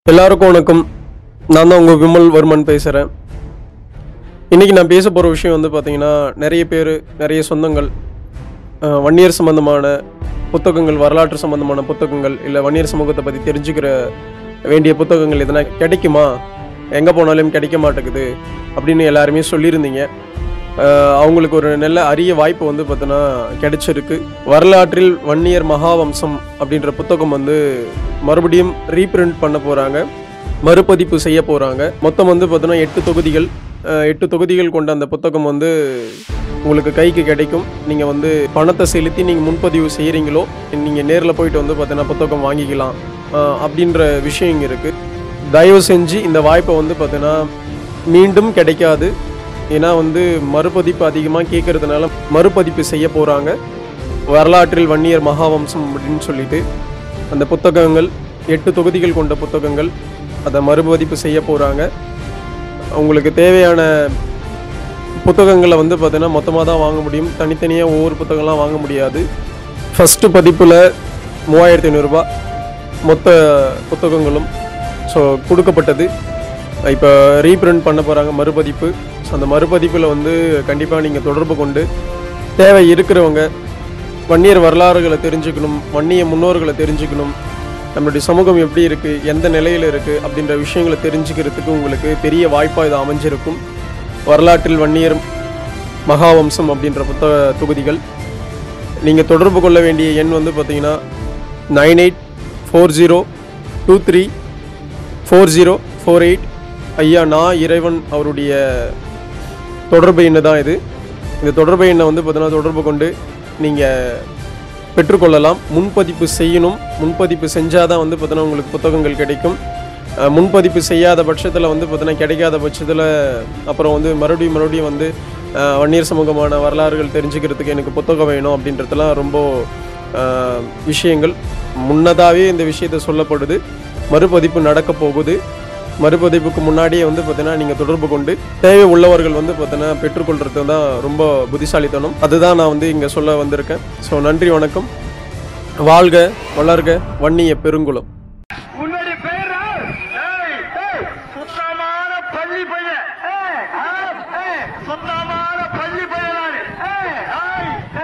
எல்லாருக்கும் வணக்கம் நான் தான் உங்கள் விமல் வர்மன் பேசுகிறேன் இன்றைக்கி நான் பேச போகிற விஷயம் வந்து பார்த்திங்கன்னா நிறைய பேர் நிறைய சொந்தங்கள் அஹ், வன்னியர் சம்மந்தமான புத்தகங்கள் வரலாற்று சம்மந்தமான புத்தகங்கள் இல்லை வன்னியர் சமூகத்தை பற்றி தெரிஞ்சுக்கிற வேண்டிய புத்தகங்கள் எதனா கிடைக்குமா எங்கே போனாலும் கிடைக்க மாட்டேங்குது அப்படின்னு எல்லாருமே சொல்லியிருந்தீங்க அஹ், அவங்களுக்கு ஒரு நல்ல அரிய வாய்ப்பு வந்து பார்த்தோன்னா கிடைச்சிருக்கு வரலாற்றில் வன்னியர் மகாவம்சம் அப்படின்ற புத்தகம் வந்து மறுபடியும் ரீப்ரிண்ட் பண்ண போகிறாங்க மறுபதிப்பு செய்ய போகிறாங்க மொத்தம் வந்து பார்த்தோன்னா எட்டு தொகுதிகள் அஹ், எட்டு தொகுதிகள் கொண்ட அந்த புத்தகம் வந்து உங்களுக்கு கைக்கு கிடைக்கும் நீங்கள் வந்து பணத்தை செலுத்தி நீங்கள் முன்பதிவு செய்கிறீங்களோ நீங்கள் நேரில் போயிட்டு வந்து பார்த்தீங்கன்னா புத்தகம் வாங்கிக்கலாம் அஹ், அப்படின்ற விஷயம் இங்கே இருக்குது தயவு செஞ்சு இந்த வாய்ப்பை வந்து பார்த்தீங்கன்னா மீண்டும் கிடைக்காது ஏன்னா வந்து மறுபதிப்பு அதிகமாக கேட்கறதுனால மறுபதிப்பு செய்ய போகிறாங்க வரலாற்றில் வன்னியர் மகாவம்சம் அப்படின்னு சொல்லிட்டு அந்த புத்தகங்கள் எட்டு தொகுதிகள் கொண்ட புத்தகங்கள் அதை மறுபதிப்பு செய்ய போகிறாங்க உங்களுக்கு தேவையான புத்தகங்களை வந்து பார்த்தீங்கன்னா மொத்தமாக தான் வாங்க முடியும் தனித்தனியாக ஒவ்வொரு புத்தகம்லாம் வாங்க முடியாது ஃபஸ்ட்டு பதிப்பில் மூவாயிரத்தி ஐநூறுரூபா மொத்த புத்தகங்களும் ஸோ கொடுக்கப்பட்டது இப்போ ரீப்ரிண்ட் பண்ண போகிறாங்க மறுபதிப்பு ஸோ அந்த மறுபதிப்பில் வந்து கண்டிப்பாக நீங்கள் தொடர்பு கொண்டு தேவை இருக்கிறவங்க வன்னியர் வரலாறுகளை தெரிஞ்சுக்கணும் வன்னிய முன்னோர்களை தெரிஞ்சுக்கணும் நம்மளுடைய சமூகம் எப்படி இருக்குது எந்த நிலையில் இருக்குது அப்படின்ற விஷயங்களை தெரிஞ்சுக்கிறதுக்கு உங்களுக்கு பெரிய வாய்ப்பாக இது அமைஞ்சிருக்கும் வரலாற்றில் வன்னியர் மகாவம்சம் அப்படின்ற புத்தக தொகுதிகள் நீங்கள் தொடர்பு கொள்ள வேண்டிய எண் வந்து பார்த்தீங்கன்னா nine eight four zero two three four zero four eight ஐயா நான் இறைவன் அவருடைய தொடர்பு எண்ணு தான் இது இந்த தொடர்பு எண்ணை வந்து பார்த்தீங்கன்னா தொடர்பு கொண்டு நீங்கள் பெற்றுக்கொள்ளலாம் முன்பதிப்பு செய்யணும் முன்பதிப்பு செஞ்சால் தான் வந்து பார்த்தீங்கன்னா உங்களுக்கு புத்தகங்கள் கிடைக்கும் அஹ், முன்பதிப்பு செய்யாத பட்சத்தில் வந்து பார்த்தீங்கன்னா கிடைக்காத பட்சத்தில் அப்புறம் வந்து மறுபடியும் மறுபடியும் வந்து அஹ், வன்னியர் சமூகமான வரலாறுகள் தெரிஞ்சுக்கிறதுக்கு எனக்கு புத்தகம் வேணும் அப்படின்றதெல்லாம் ரொம்ப அஹ், விஷயங்கள் முன்னதாகவே இந்த விஷயத்தை சொல்லப்படுது மறுபதிப்பு நடக்க போகுது மறுபதிப்புக்கு முன்னாடியே வந்து பார்த்தீங்கன்னா நீங்கள் தொடர்பு கொண்டு தேவை உள்ளவர்கள் வந்து பார்த்தீங்கன்னா பெற்றுக்கொள்றது தான் ரொம்ப புத்திசாலித்தனம் அதுதான் நான் வந்து இங்கே சொல்ல வந்திருக்கேன் ஸோ நன்றி வணக்கம் வாழ்க வளர்க வன்னிய பெருங்குளம்